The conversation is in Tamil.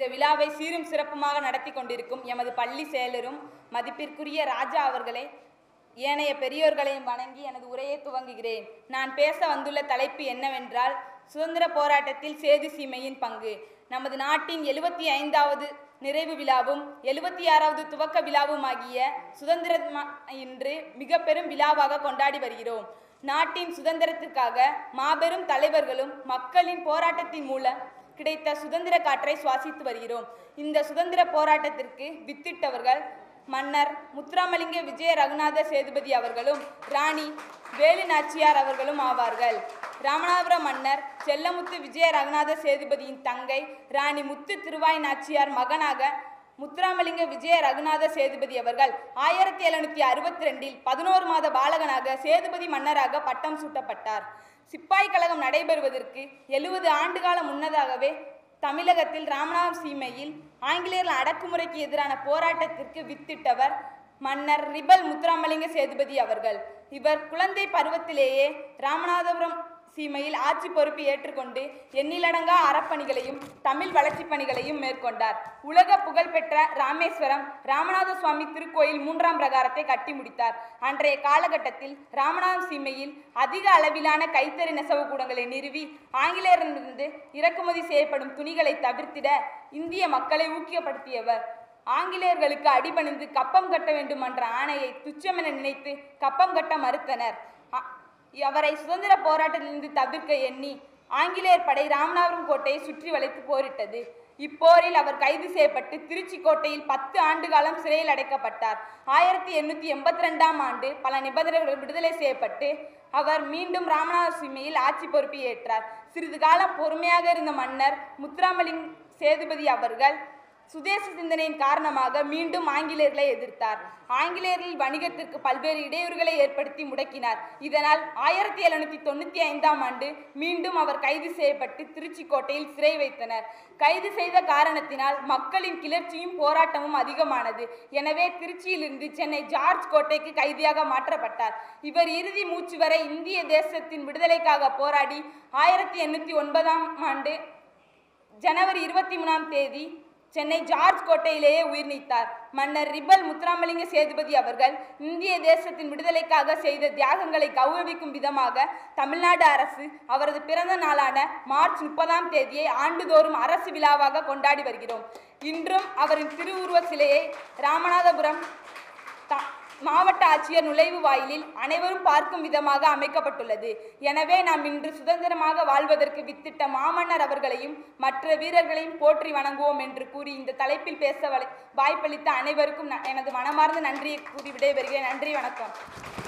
இந்த விழாவை சீரும் சிறப்புமாக நடத்தி கொண்டிருக்கும் எமது பள்ளி செயலரும் மதிப்பிற்குரிய ராஜா அவர்களை ஏனைய பெரியோர்களையும் வணங்கி எனது உரையை துவங்குகிறேன் நான் பேச வந்துள்ள தலைப்பு என்னவென்றால் சுதந்திர போராட்டத்தில் சேது சீமையின் பங்கு நமது நாட்டின் எழுபத்தி ஐந்தாவது நிறைவு விழாவும் எழுபத்தி ஆறாவது துவக்க விழாவும் ஆகிய சுதந்திர ம- இன்று மிக பெரும் விழாவாக கொண்டாடி வருகிறோம் நாட்டின் சுதந்திரத்திற்காக மாபெரும் தலைவர்களும் மக்களின் போராட்டத்தின் மூலம் கிடைத்த சுதந்திர காற்றை சுவாசித்து வருகிறோம் இந்த சுதந்திர போராட்டத்திற்கு வித்திட்டவர்கள் மன்னர் முத்துராமலிங்க விஜய ரகுநாத சேதுபதி அவர்களும் ராணி வேலு நாச்சியார் அவர்களும் ஆவார்கள் ராமநாதபுரம் மன்னர் செல்லமுத்து விஜய ரகுநாத சேதுபதியின் தங்கை ராணி முத்து திருவாய் நாச்சியார் மகனாக முத்துராமலிங்க விஜய ரகுநாத சேதுபதி அவர்கள் ஆயிரத்தி எழுநூத்தி அறுபத்தி ரெண்டில் பதினோரு மாத பாலகனாக சேதுபதி மன்னராக பட்டம் சூட்டப்பட்டார் சிப்பாய் கழகம் நடைபெறுவதற்கு எழுபது ஆண்டுகால முன்னதாகவே தமிழகத்தில் ராமநாதபுரம் சீமையில் ஆங்கிலேயர்கள் அடக்குமுறைக்கு எதிரான போராட்டத்திற்கு வித்திட்டவர் மன்னர் ரிபல் முத்துராமலிங்க சேதுபதி அவர்கள் இவர் குழந்தை பருவத்திலேயே ராமநாதபுரம் சீமையில் ஆட்சி பொறுப்பு ஏற்றுக்கொண்டு எண்ணிலடங்கா அறப்பணிகளையும் தமிழ் வளர்ச்சிப் பணிகளையும் மேற்கொண்டார் உலக புகழ்பெற்ற ராமேஸ்வரம் ராமநாத சுவாமி திருக்கோயில் மூன்றாம் பிரகாரத்தை கட்டி முடித்தார் அன்றைய காலகட்டத்தில் ராமநாதம் சீமையில் அதிக அளவிலான கைத்தறி நெசவு கூடங்களை நிறுவி ஆங்கிலேயரிடமிருந்து இறக்குமதி செய்யப்படும் துணிகளை தவிர்த்திட இந்திய மக்களை ஊக்கியப்படுத்தியவர் ஆங்கிலேயர்களுக்கு அடிபணிந்து கப்பம் கட்ட வேண்டும் என்ற ஆணையை துச்சமென நினைத்து கப்பம் கட்ட மறுத்தனர் அ- அவரை சுதந்திர போராட்டத்திலிருந்து தவிர்க்க எண்ணி ஆங்கிலேயர் படை ராமநாதபுரம் கோட்டையை சுற்றி வளைத்து போரிட்டது இப்போரில் அவர் கைது செய்யப்பட்டு திருச்சி கோட்டையில் பத்து ஆண்டு காலம் சிறையில் அடைக்கப்பட்டார் ஆயிரத்தி எண்ணூற்றி எண்பத்தி ரெண்டாம் ஆண்டு பல நிபந்தனைகளுடன் விடுதலை செய்யப்பட்டு அவர் மீண்டும் ராமநாத சீமையில் ஆட்சி பொறுப்பு ஏற்றார் சிறிது காலம் பொறுமையாக இருந்த மன்னர் முத்துராமலிங் சேதுபதி அவர்கள் சுதேச சிந்தனையின் காரணமாக மீண்டும் ஆங்கிலேயர்களை எதிர்த்தார் ஆங்கிலேயர்கள் வணிகத்திற்கு பல்வேறு இடையூறுகளை ஏற்படுத்தி முடக்கினார் இதனால் ஆயிரத்தி எழுநூத்தி தொண்ணூத்தி ஐந்தாம் ஆண்டு மீண்டும் அவர் கைது செய்யப்பட்டு திருச்சி கோட்டையில் சிறை வைத்தனர் கைது செய்த காரணத்தினால் மக்களின் கிளர்ச்சியும் போராட்டமும் அதிகமானது எனவே திருச்சியிலிருந்து சென்னை ஜார்ஜ் கோட்டைக்கு கைதியாக மாற்றப்பட்டார் இவர் இறுதி மூச்சு வரை இந்திய தேசத்தின் விடுதலைக்காக போராடி ஆயிரத்தி எண்ணூத்தி ஒன்பதாம் ஆண்டு ஜனவரி இருபத்தி மூணாம் தேதி சென்னை ஜார்ஜ் கோட்டையிலேயே உயிர் நீத்தார் மன்னர் ரிபல் முத்துராமலிங்க சேதுபதி அவர்கள் இந்திய தேசத்தின் விடுதலைக்காக செய்த தியாகங்களை கௌரவிக்கும் விதமாக தமிழ்நாடு அரசு அவரது பிறந்த நாளான மார்ச் முப்பதாம் தேதியை ஆண்டுதோறும் அரசு விழாவாக கொண்டாடி வருகிறோம் இன்றும் அவரின் திருவுருவ சிலையை ராமநாதபுரம் த- மாவட்ட ஆட்சியர் நுழைவு வாயிலில் அனைவரும் பார்க்கும் விதமாக அமைக்கப்பட்டுள்ளது எனவே நாம் இன்று சுதந்திரமாக வாழ்வதற்கு வித்திட்ட மாமன்னர் அவர்களையும் மற்ற வீரர்களையும் போற்றி வணங்குவோம் என்று கூறி இந்த தலைப்பில் பேச வலை- வாய்ப்பளித்த அனைவருக்கும் ந- எனது மனமார்ந்த நன்றியை கூறி விடைபெறுகிறேன் நன்றி வணக்கம்